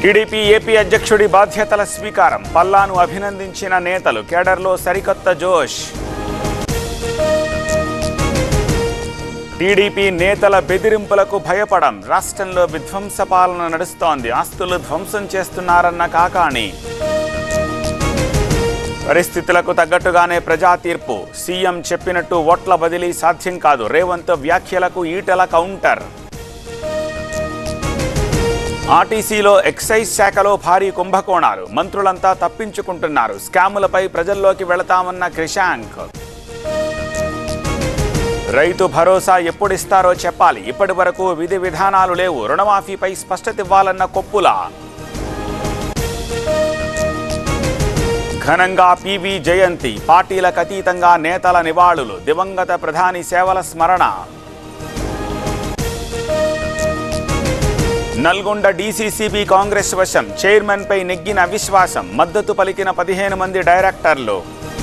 TDP AP అధ్యక్షుడి బాధ్యతల స్వీకారం పల్లాను అభినందించిన నేతలు కేడర్లో సరికొత్త జోష్ టీడీపీ నేతల బెదిరింపులకు భయపడం రాష్ట్రంలో విధ్వంస పాలన నడుస్తోంది ఆస్తులు ధ్వంసం చేస్తున్నారన్న కాకాణి పరిస్థితులకు తగ్గట్టుగానే ప్రజా తీర్పు సీఎం చెప్పినట్టు ఓట్ల బదిలీ సాధ్యం కాదు రేవంత్ వ్యాఖ్యలకు ఈటల కౌంటర్ ఆర్టీసీలో ఎక్సైజ్ శాఖలో భారీ కుంభకోణాలు మంత్రులంతా తప్పించుకుంటున్నారు స్కాములపై ప్రజల్లోకి వెళతామన్న క్రిషాంక్ రైతు భరోసా ఎప్పుడిస్తారో చెప్పాలి ఇప్పటి వరకు విధి విధానాలు లేవు రుణమాఫీపై స్పష్టత ఇవ్వాలన్న కొప్పుల ఘనంగా పివి జయంతి పార్టీలకు అతీతంగా నేతల నివాళులు దివంగత ప్రధాని సేవల స్మరణ నల్గొండ డీసీసీబీ కాంగ్రెస్ వశం చైర్మన్ పై నెగ్గిన అవిశ్వాసం మద్దతు పలికిన పదిహేను మంది డైరెక్టర్లు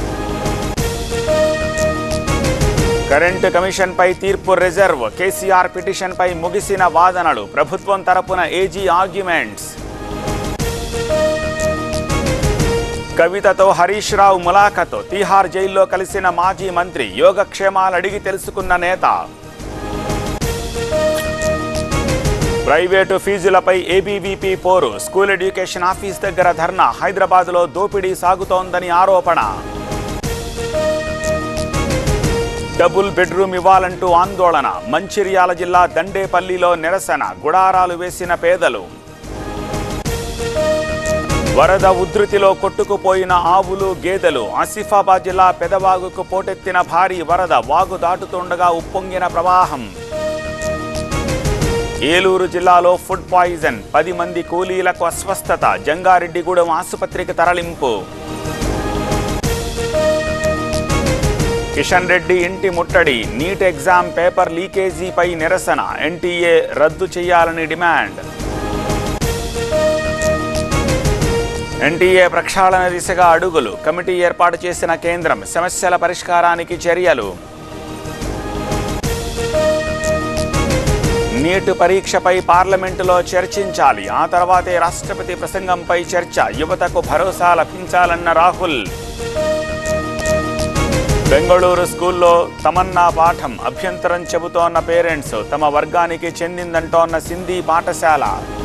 కరెంటు కమిషన్ పై తీర్పు రిజర్వ్ కేసీఆర్ పిటిషన్ పై ముగిసిన వాదనలు ప్రభుత్వం తరపున ఏజీ ఆర్గ్యుమెంట్స్ కవితతో హరీష్ రావు ములాఖతో తీహార్ జైల్లో కలిసిన మాజీ మంత్రి యోగక్షేమాలు అడిగి తెలుసుకున్న నేత ప్రైవేటు ఫీజులపై ఏబీవీపీ పోరు స్కూల్ ఎడ్యుకేషన్ ఆఫీస్ దగ్గర ధర్నా హైదరాబాద్లో దోపిడీ సాగుతోందని ఆరోపణ డబుల్ బెడ్రూమ్ ఇవ్వాలంటూ ఆందోళన మంచిర్యాల జిల్లా దండేపల్లిలో నిరసన గుడారాలు వేసిన పేదలు వరద ఉధృతిలో కొట్టుకుపోయిన ఆవులు గేదెలు ఆసిఫాబాద్ జిల్లా పెదవాగుకు పోటెత్తిన భారీ వరద వాగు దాటుతుండగా ఉప్పొంగిన ప్రవాహం ఏలూరు జిల్లాలో ఫుడ్ పాయిజన్ పది మంది కూలీలకు అస్వస్థత జంగారెడ్డిగూడెం ఆసుపత్రికి తరలింపు కిషన్ రెడ్డి ఇంటి ముట్టడి నీట్ ఎగ్జామ్ పేపర్ లీకేజీపై నిరసన ఎన్టీఏ రద్దు చేయాలని డిమాండ్ ఎన్టీఏ ప్రక్షాళన దిశగా అడుగులు కమిటీ ఏర్పాటు చేసిన కేంద్రం సమస్యల పరిష్కారానికి చర్యలు నీట్ పరీక్షపై పార్లమెంటులో చర్చించాలి ఆ తర్వాతే రాష్ట్రపతి ప్రసంగంపై చర్చ యువతకు భరోసా లభించాలన్న రాహుల్ బెంగళూరు స్కూల్లో తమన్నా పాఠం అభ్యంతరం చెబుతోన్న పేరెంట్స్ తమ వర్గానికి చెందిందంటోన్న సింధీ పాఠశాల